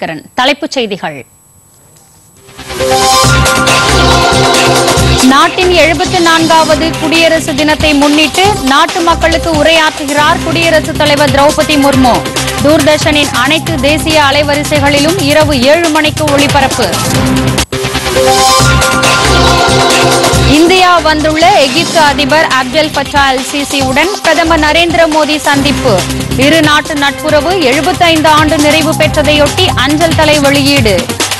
கரண் தலைப்புச் செய்திகள் நாட்டின் எழுபத்தி நான்காவது குடியரசு தினத்தை முன்னிட்டு நாட்டு மக்களுக்கு உரையாற்றுகிறார் குடியரசுத் தலைவர் திரௌபதி முர்மு தூர்தர்ஷனின் அனைத்து தேசிய அலைவரிசைகளிலும் இரவு ஏழு மணிக்கு ஒளிபரப்பு இந்தியா வந்துள்ள எகிப்து அதிபர் அப்தெல் ஃபட்டா அல் சிசியுடன் பிரதமர் நரேந்திர மோடி சந்திப்பு இரு நாட்டு நட்புறவு 75 ஆண்டு நிறைவு பெற்றதையொட்டி அஞ்சல் தலை வெளியீடு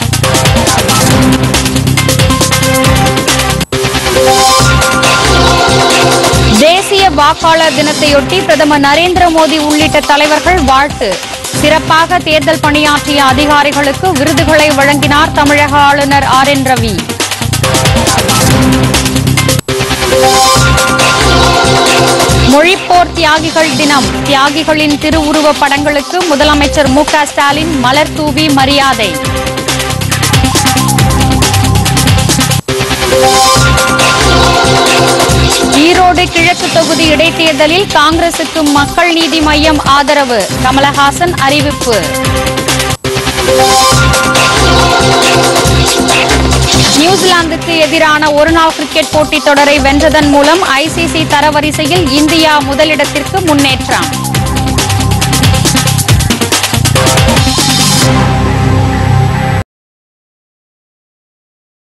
தேசிய வாக்காளர் தினத்தையொட்டி பிரதமர் நரேந்திர மோடி உள்ளிட்ட தலைவர்கள் வாழ்த்து சிறப்பாக தேர்தல் பணியாற்றிய அதிகாரிகளுக்கு விருதுகளை வழங்கினார் தமிழக ஆளுநர் ஆர் என் ரவி மொழிப்போர் தியாகிகள் தினம் தியாகிகளின் திருவுருவ படங்களுக்கு முதலமைச்சர் மு க ஸ்டாலின் மலர் தூவி மரியாதை ஈரோடு கிழக்கு தொகுதி இடைத்தேர்தலில் காங்கிரசுக்கு மக்கள் நீதி மய்யம் ஆதரவு கமலஹாசன் அறிவிப்பு நியூசிலாந்துக்கு எதிரான ஒருநாள் கிரிக்கெட் போட்டித் தொடரை வென்றதன் மூலம் ஐசிசி தரவரிசையில் இந்தியா முதலிடத்திற்கு முன்னேற்றம்